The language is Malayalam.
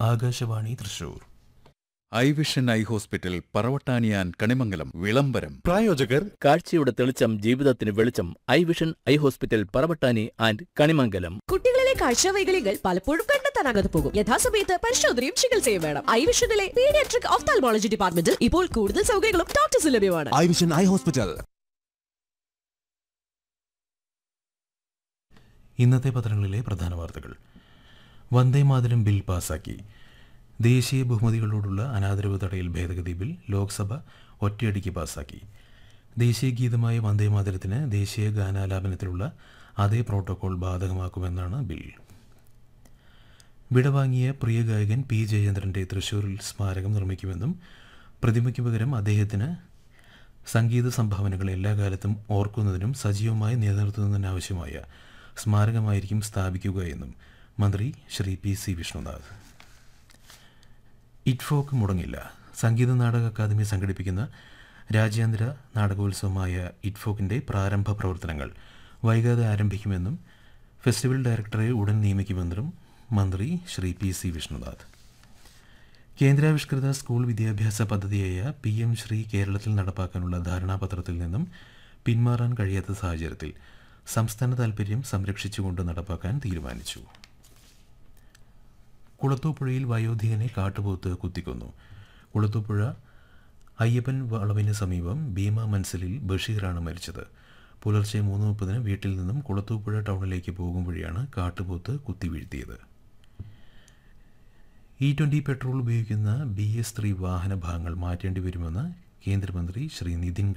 Akashvani Thrissur eye vision eye hospital പറവട്ടാനിയാൻ കണിമംഗലം വിളംബരം പ്രായോജകർ കാഴ്ചയുടെ തെളിച്ചം ജീവിതത്തിന് വെളിച്ചം eye vision eye hospital Paravattani and Kanimangalam കുട്ടികളിലെ കാഴ്ചവൈകല്യങ്ങൾ പലപ്പോഴും കണ്ടെത്താനാകാതെ പോകും യഥാസമയത്ത് പരിശോധനയും ചികിത്സയും വേണം ഐ വിഷനിലെ പീഡിയാട്രിക് ഓഫ്താൽമോളജി ഡിപ്പാർട്ട്മെന്റിൽ ഇപ്പോൾ കൂടുതൽ സൗകര്യങ്ങളും ഡോക്ടേഴ്സ് ലഭ്യമാണ് ഐ വിഷൻ ഐ ഹോസ്പിറ്റൽ ഇന്നത്തെ പത്രങ്ങളിലെ പ്രധാന വാർത്തകൾ വന്ദേമാതരം ബിൽ പാസാക്കി ദേശീയ ബഹുമതികളോടുള്ള അനാദരവ് തടയൽ ഭേദഗതി ബിൽ ലോക്സഭ ഒറ്റയടിക്ക് പാസാക്കി ദേശീയ ഗീതമായ വന്ദേമാതരത്തിന് ദേശീയ ഗാനാലാപനത്തിലുള്ള അതേ പ്രോട്ടോകോൾ ബാധകമാക്കുമെന്നാണ് ബിൽ വിടവാങ്ങിയ പ്രിയ ഗായകൻ പി ജയചന്ദ്രൻ്റെ തൃശൂരിൽ സ്മാരകം നിർമ്മിക്കുമെന്നും പ്രതിമയ്ക്ക് പകരം അദ്ദേഹത്തിന് സംഗീത സംഭാവനകൾ എല്ലാ കാലത്തും ഓർക്കുന്നതിനും സജീവമായി നിലനിർത്തുന്നതിനാവശ്യമായ സ്മാരകമായിരിക്കും സ്ഥാപിക്കുക എന്നും മന്ത്രി ശ്രീ പി സി വിഷ്ണുനാഥ് ഇറ്റ്ഫോക്ക് മുടങ്ങില്ല സംഗീത നാടക അക്കാദമി സംഘടിപ്പിക്കുന്ന രാജ്യാന്തര നാടകോത്സവമായ ഇറ്റ്ഫോക്കിൻ്റെ പ്രാരംഭ പ്രവർത്തനങ്ങൾ വൈകാതെ ആരംഭിക്കുമെന്നും ഫെസ്റ്റിവൽ ഡയറക്ടറെ ഉടൻ നിയമിക്കുമെന്നും മന്ത്രി ശ്രീ പി സി വിഷ്ണുനാഥ് കേന്ദ്രാവിഷ്കൃത സ്കൂൾ വിദ്യാഭ്യാസ പദ്ധതിയായ പി എം ശ്രീ കേരളത്തിൽ നടപ്പാക്കാനുള്ള ധാരണാപത്രത്തിൽ നിന്നും പിന്മാറാൻ കഴിയാത്ത സാഹചര്യത്തിൽ സംസ്ഥാന താൽപ്പര്യം സംരക്ഷിച്ചുകൊണ്ട് നടപ്പാക്കാൻ തീരുമാനിച്ചു കുളത്തൂപ്പുഴയിൽ വയോധികനെ കാട്ടുപോത്ത് കുത്തിക്കൊന്നു കുളത്തൂപ്പുഴ അയ്യപ്പൻ വളവിന് സമീപം ഭീമ മൻസലിൽ ബഷീറാണ് മരിച്ചത് പുലർച്ചെ മൂന്ന് മുപ്പതിന് വീട്ടിൽ നിന്നും കുളത്തൂപ്പുഴ ടൗണിലേക്ക് പോകും വഴിയാണ് കാട്ടുപോത്ത് കുത്തിവീഴ്ത്തിയത് ഇ ട്വൻ്റി പെട്രോൾ ഉപയോഗിക്കുന്ന ബി എസ് ത്രീ വാഹന ഭാഗങ്ങൾ മാറ്റേണ്ടി വരുമെന്ന് കേന്ദ്രമന്ത്രി ശ്രീ നിതിൻ